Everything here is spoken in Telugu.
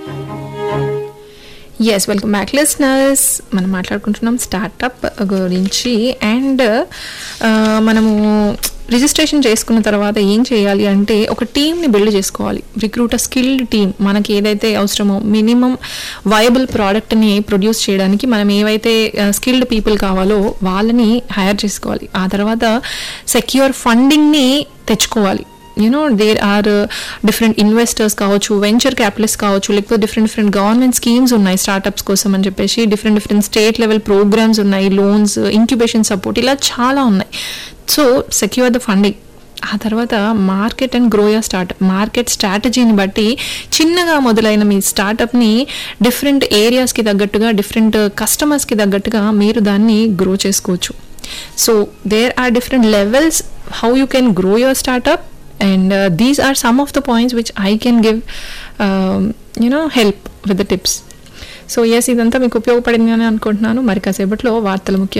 ఎస్ వెల్కమ్ బ్యాక్ లిస్నర్స్ మనం మాట్లాడుకుంటున్నాం స్టార్టప్ గురించి అండ్ మనము రిజిస్ట్రేషన్ చేసుకున్న తర్వాత ఏం చేయాలి అంటే ఒక టీమ్ని బిల్డ్ చేసుకోవాలి రిక్రూటర్ స్కిల్డ్ టీమ్ మనకి ఏదైతే అవసరమో మినిమం వయబుల్ ప్రోడక్ట్ని ప్రొడ్యూస్ చేయడానికి మనం ఏవైతే స్కిల్డ్ పీపుల్ కావాలో వాళ్ళని హైర్ చేసుకోవాలి ఆ తర్వాత సెక్యూర్ ఫండింగ్ని తెచ్చుకోవాలి you know there are different investors కావచ్చు వెంచర్ క్యాపిటలిస్ట్ కావచ్చు లేకపోతే డిఫరెంట్ డిఫరెంట్ గవర్నమెంట్ స్కీమ్స్ ఉన్నాయి స్టార్టప్స్ కోసం అని చెప్పేసి different different state level programmes ఉన్నాయి లోన్స్ ఇంక్యుబేషన్ సపోర్ట్ ఇలా చాలా ఉన్నాయి సో సెక్యూర్ ద ఫండింగ్ ఆ తర్వాత market and grow your startup market స్ట్రాటజీని బట్టి చిన్నగా మొదలైన మీ స్టార్టప్ని డిఫరెంట్ ఏరియాస్కి తగ్గట్టుగా డిఫరెంట్ కస్టమర్స్కి తగ్గట్టుగా మీరు దాన్ని గ్రో చేసుకోవచ్చు so there are different levels how you can grow your startup and uh, these are some of the points which I can give um, you know help with the tips so yes ఇదంతా మీకు ఉపయోగపడింది అని అనుకుంటున్నాను మరి కాసేపట్లో వార్తలు ముఖ్యం